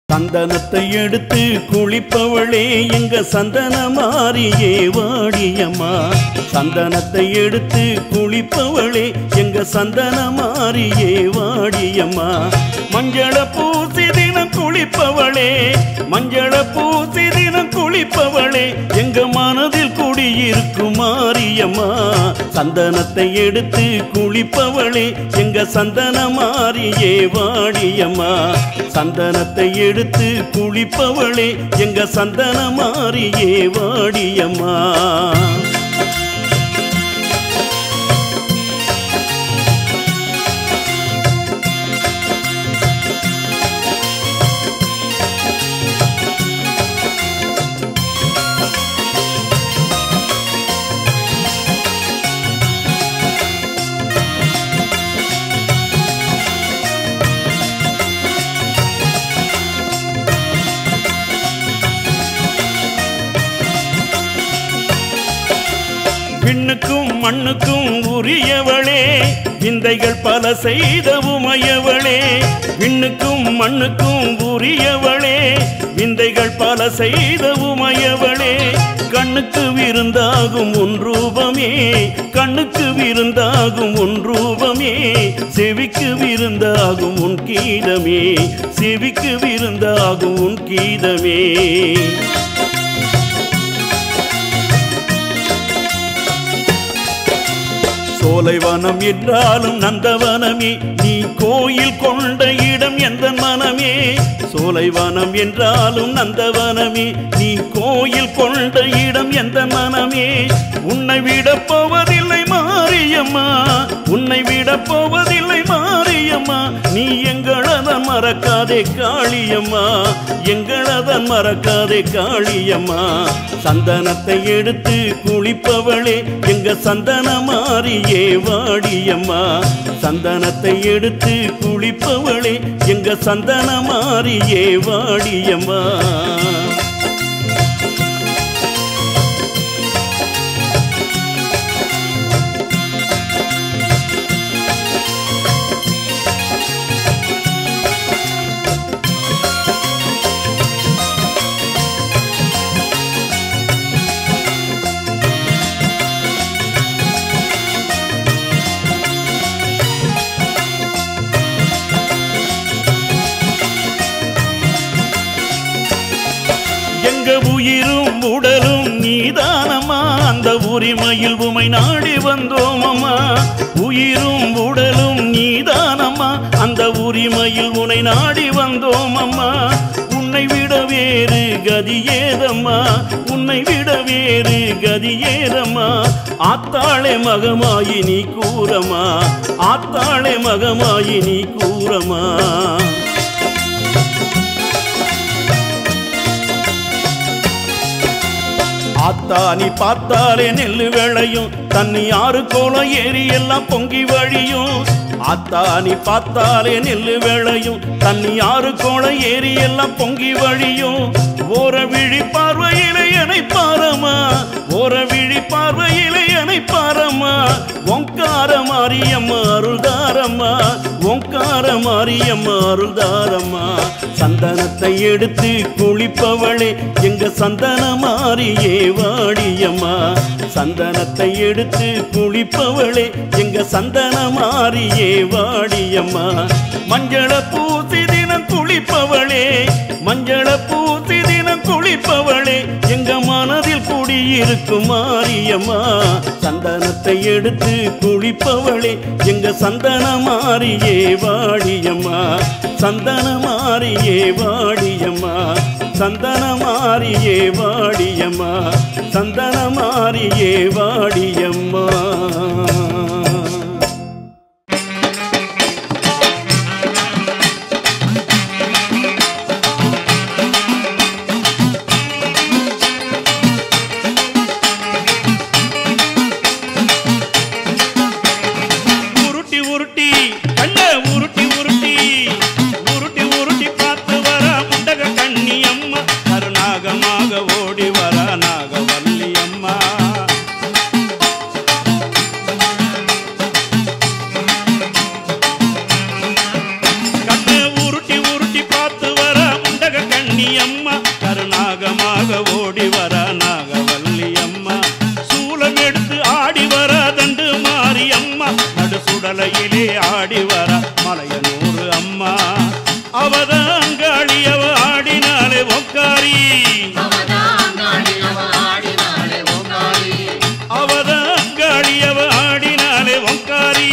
சந்தனத்தை எடுத்து குளிப்பவளே எங்க சந்தன மாறியே வாடியம்மா சந்தனத்தை எடுத்து குளிப்பவளே எங்க சந்தன மாறியே வாடியம்மா மஞ்சள பூசி தினம் குளிப்பவளே மஞ்சள பூசி தினம் குளிப்பவளே எங்க மனதில் குடியிருக்கும் மாரியம்மா சந்தனத்தை எடுத்து குளிப்பவளே எங்க சந்தன மாறியே வாடியம்மா சந்தனத்தை எடுத்து குளிப்பவளே எங்க சந்தன மாறியே வாடியம்மா விண்ணுக்கும் மண்ணுக்கும் உரியவளே விந்தைகள் பல செய்த உமையவளே விண்ணுக்கும் மண்ணுக்கும் உரியவளே விந்தைகள் பல செய்த உமையவளே கண்ணுக்கு விருந்தாகும் உன் ரூபமே கண்ணுக்கு விருந்தாகும் உன் ரூபமே செவிக்கு விருந்தாகும் உன் கீதமே செவிக்கு விருந்தாகும் உன் கீதமே சோலைவனம் என்றாலும் நந்தவனமே நீ கோயில் கொண்ட இடம் எந்த மனமே சோலைவனம் என்றாலும் நந்தவனமே நீ கோயில் கொண்ட இடம் எந்த மனமே உன்னை விட போவதில்லை மாரியம்மா உன்னை விட போவதில்லை மாரியம்மா நீ எங்களதன் மறக்காதே காளியம்மா எங்களதன் மறக்காதே காளியம்மா சந்தனத்தை எடுத்து குளிப்பவளே எங்க சந்தன மாறியே வாடியம்மா சந்தனத்தை எடுத்து குளிப்பவளே எங்க சந்தன மாறியே வாடியம்மா எங்க உயிரும் உடலும் நீதானம்மா அந்த உரிமையில் உமை நாடி வந்தோம் அம்மா உயிரும் உடலும் நீதானம்மா அந்த உரிமையில் உனை நாடி வந்தோம் அம்மா உன்னை விட வேறு கதி ஏதம்மா உன்னை விட வேறு கதி ஏதம்மா ஆத்தாளே மகமாயி நீ கூறமா ஆத்தாளே மகமாயி நீ கூறமா ஆத்தா நீ பார்த்தாலே நெல்லு விளையும் தண்ணி ஆறு கோலம் ஏறி எல்லாம் பொங்கி வழியும் ஆத்தா நீ பார்த்தாலே நெல்லு விளையும் தண்ணி ஆறு கோலம் ஏறி எல்லாம் பொங்கி வழியும் ஓர விழி பார்வையிலே என்னை பாரமா ஓர விழி பார்வையிலே என்னை பாரமா ஓங்கார மாரியம்மா அருள்தாரம்மா ஓங்கார மாரியம்மா அருள்தாரம்மா சந்தனத்தை எடுத்து குளிப்பவளே எங்க சந்தன மாறியே வாடியம்மா சந்தனத்தை எடுத்து குளிப்பவளே எங்க சந்தன மாறியே வாடியம்மா மஞ்சள பூசி தினம் குளிப்பவளே மஞ்சள பூசி தினம் குளிப்பவளே எங்க மனதில் குடியிருக்கும் மாரியம்மா சந்தனத்தை எடுத்து குளிப்பவளே எங்க சந்தன மாறியே வாடியம்மா சந்தன மாறியே வாடியம்மா சந்தன மாறியே வாடியம்மா சந்தன மாறியே வாடியம்மா உருட்டி உருட்டி கண்ண உருட்டி உருட்டி உருட்டி உருட்டி பார்த்து வர முண்டக கண்ணி அம்மா கருநாகமாக ஓடி வர நாகவல்லி அம்மா கண்ணி அம்மா கருநாகமாக ஓடி வர நாகவல்லி அம்மா சூலம் எடுத்து ஆடி வர தண்டு மாறி அம்மா நடு சுடலையிலே ஆடி வர மலையனூர் அம்மா அவதாங்காளி அவ ஆடினாலே ஒக்காரி அவதாங்காளி அவ ஆடினாலே ஒக்காரி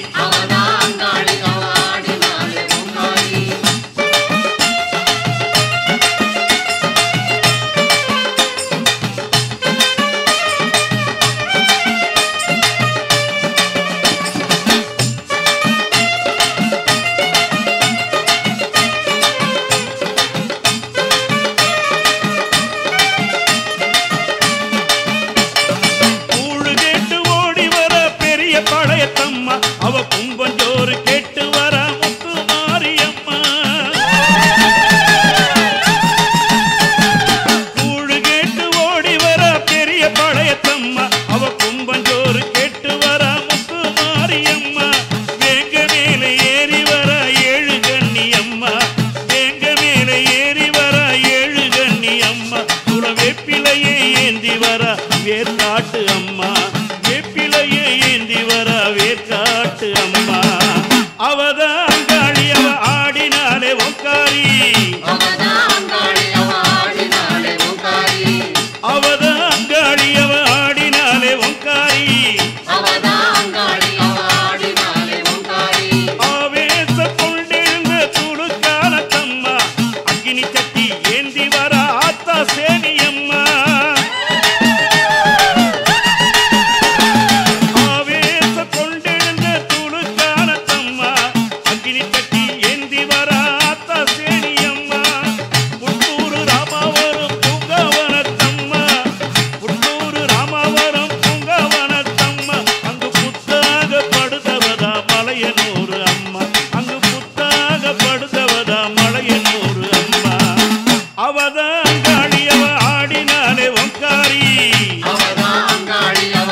கூழு கேட்டு ஓடி வர பெரிய பழையத்தம்மா அவ கும்பஞ்சோறு கேட்டு வர முத்து மாரியம்மா கூழு கேட்டு ஓடி வர பெரிய பழையத்தம்மா அவ கும்பஞ்சோறு கேட்டு வர முத்து மாரியம்மா வேங்க மேலே ஏறி வர ஏழு கண்ணி அம்மா வேங்க மேலே ஏறி வர ஏழு கண்ணி அம்மா துள வேப்பிலையே ஏந்தி வர வேர்காட்டு அம்மா வேப்பிலையே ஏந்தி வர வேர்காட்டு அம்மா அவதான் காளி அவ ஆடினாலே ஒக்காரி அவதான் காளி அவ ஆடினாலே ஒக்காரி ஆவேச கொண்டிருந்த துடுக்கான தம்மா அக்கினி சட்டி ஏந்தி வர ஆத்தா சேனியம்மா ஆவேச கொண்டிருந்த துடுக்கான தம்மா அக்கினி சட்டி ஏந்தி வர ஆத்தா சேனியம்மா புட்டூரு ராமாவரம் பூங்காவனத்தம்மா புட்டூரு ராமாவரம் பூங்காவனத்தம்மா அங்கு புத்தாக படுத்தவதா மலையனூர் அம்மா அங்கு புத்தாக படுத்தவதா மலையனூர் அம்மா அவதான் காளி அவ ஆடினாலே ஒங்காரி அவதான் காளி அவ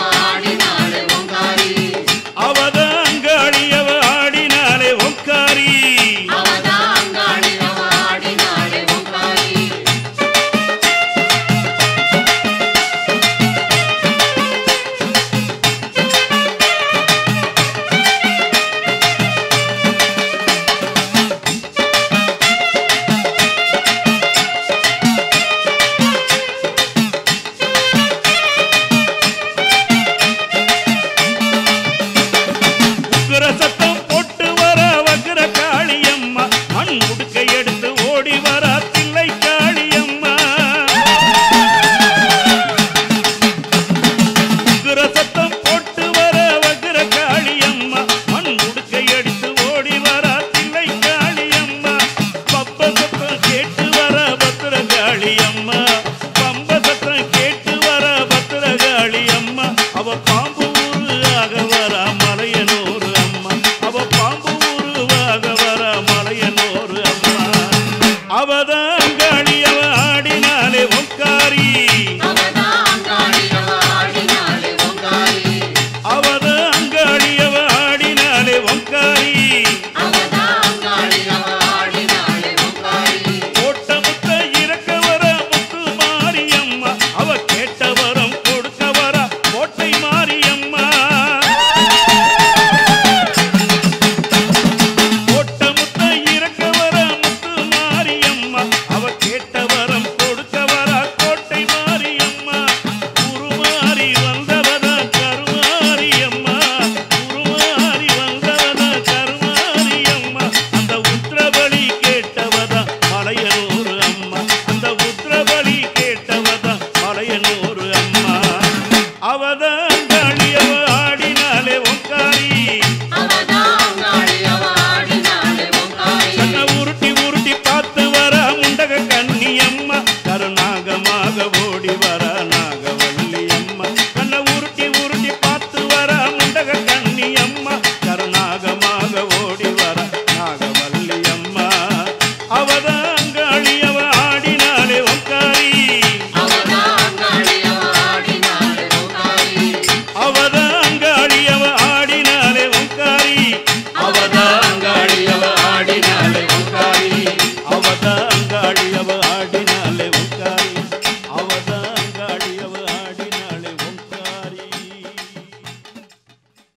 ஆடினாலே ஒங்காரி உக்கிர சத்தம் போட்டு வர வக்கிர காளியம்மா மண் முடுக்கை எடுத்து ஓடி வர தில்லை காளியம்மா உக்கிர சத்தம் போட்டு வர வக்கிர காளியம்மா மண் முடுக்கை எடுத்து ஓடி வர தில்லை காளியம்மா பப்ப சத்தம் கேட்டு வர பத்திர காளியம்மா பம்ப சத்தம் கேட்டு வர பத்திர காளியம்மா அவ பாம்பு ஊருவாக வர மலையனூர் அம்மா அவ பாம்பு ஊருவாக வர மலையனூர் அம்மா அவதான்